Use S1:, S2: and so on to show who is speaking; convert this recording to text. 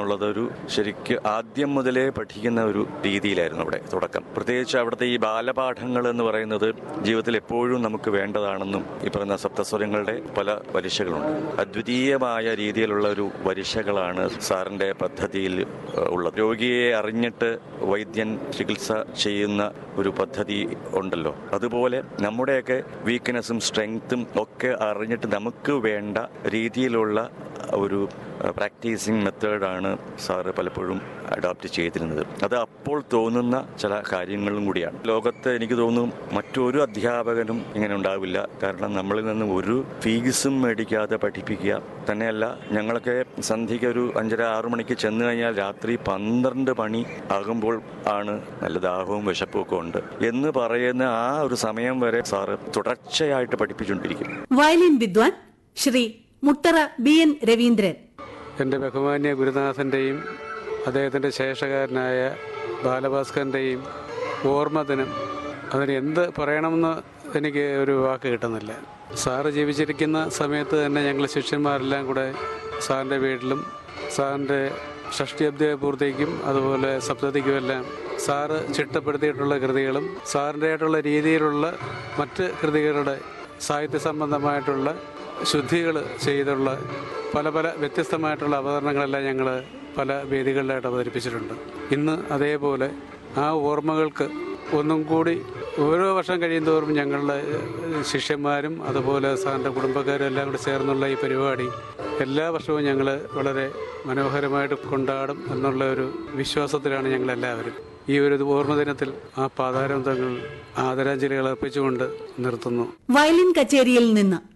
S1: എന്നുള്ളത് ഒരു ശരിക്ക് ആദ്യം മുതലേ പഠിക്കുന്ന ഒരു രീതിയിലായിരുന്നു അവിടെ തുടക്കം പ്രത്യേകിച്ച് അവിടുത്തെ ഈ ബാലപാഠങ്ങൾ എന്ന് പറയുന്നത് ജീവിതത്തിൽ എപ്പോഴും നമുക്ക് വേണ്ടതാണെന്നും ഈ പറയുന്ന സപ്തസ്വരങ്ങളുടെ പല വരിശകളുണ്ട് അദ്വിതീയമായ രീതിയിലുള്ള ഒരു വരിശകളാണ് സാറിന്റെ പദ്ധതിയിൽ ഏഹ്, ഉള്ളത് രോഗിയെ അറിഞ്ഞിട്ട് വൈദ്യൻ ചികിത്സ ചെയ്യുന്ന ഒരു പദ്ധതി ഉണ്ടല്ലോ അതുപോലെ നമ്മുടെയൊക്കെ വീക്ക്നെസ്സും സ്ട്രെങ്ത്തും ഒക്കെ അറിഞ്ഞിട്ട് നമുക്ക് വേണ്ട രീതിയിലുള്ള ഒരു പ്രാക്ടീസിങ് മെത്തേഡാണ് സാറ് പലപ്പോഴും അഡോപ്റ്റ് ചെയ്തിരുന്നത് അത് അപ്പോൾ തോന്നുന്ന ചില കാര്യങ്ങളും കൂടിയാണ് ലോകത്ത് എനിക്ക് തോന്നുന്നു മറ്റൊരു അധ്യാപകനും ഇങ്ങനെ ഉണ്ടാവില്ല കാരണം നമ്മളിൽ നിന്ന് ഒരു ഫീസും മേടിക്കാതെ പഠിപ്പിക്കുക തന്നെയല്ല ഞങ്ങളൊക്കെ സന്ധ്യയ്ക്ക് ഒരു അഞ്ചര ആറു മണിക്ക് ചെന്ന് കഴിഞ്ഞാൽ രാത്രി പന്ത്രണ്ട് മണി ആകുമ്പോൾ ആണ് നല്ല ദാഹവും വിശപ്പും ഒക്കെ ഉണ്ട് എന്ന് പറയുന്ന ആ ഒരു സമയം വരെ സാറ് തുടർച്ചയായിട്ട് പഠിപ്പിച്ചുകൊണ്ടിരിക്കും
S2: വയലിൻ വിദ്വാൻ ശ്രീ മുട്ടറ ബി എൻ രവീന്ദ്രൻ
S3: എൻ്റെ ബഹുമാന്യ ഗുരുനാഥൻ്റെയും അദ്ദേഹത്തിൻ്റെ ശേഷകാരനായ ബാലഭാസ്കറിൻ്റെയും ഓർമ്മ ദിനം അതിന് എന്ത് പറയണമെന്ന് എനിക്ക് ഒരു വാക്ക് കിട്ടുന്നില്ല സാറ് ജീവിച്ചിരിക്കുന്ന സമയത്ത് തന്നെ ഞങ്ങൾ ശിഷ്യന്മാരെല്ലാം കൂടെ സാറിൻ്റെ വീട്ടിലും സാറിൻ്റെ ഷഷ്ടിയബ്ദ പൂർത്തിക്കും അതുപോലെ സപ്തതിക്കുമെല്ലാം സാറ് ചിട്ടപ്പെടുത്തിയിട്ടുള്ള കൃതികളും സാറിൻ്റെ ആയിട്ടുള്ള രീതിയിലുള്ള മറ്റ് കൃതികളുടെ സാഹിത്യ സംബന്ധമായിട്ടുള്ള ശുദ്ധികൾ ചെയ്തുള്ള പല പല വ്യത്യസ്തമായിട്ടുള്ള അവതരണങ്ങളെല്ലാം ഞങ്ങൾ പല വേദികളിലായിട്ട് അവതരിപ്പിച്ചിട്ടുണ്ട് ഇന്ന് അതേപോലെ ആ ഓർമ്മകൾക്ക് ഒന്നും കൂടി ഓരോ വർഷം കഴിയുന്തോറും ഞങ്ങളുടെ ഏഹ്, ശിഷ്യന്മാരും അതുപോലെ സാറിൻ്റെ കുടുംബക്കാരും എല്ലാം കൂടി ചേർന്നുള്ള ഈ പരിപാടി എല്ലാ വർഷവും ഞങ്ങൾ വളരെ മനോഹരമായിട്ട് കൊണ്ടാടും എന്നുള്ള ഒരു വിശ്വാസത്തിലാണ് ഞങ്ങളെല്ലാവരും ഈ ഒരു ഓർമ്മ ദിനത്തിൽ ആ പാതാരന്തങ്ങൾ ആദരാഞ്ജലികൾ അർപ്പിച്ചുകൊണ്ട് നിർത്തുന്നു
S2: വയലിൻ കച്ചേരിയിൽ നിന്ന്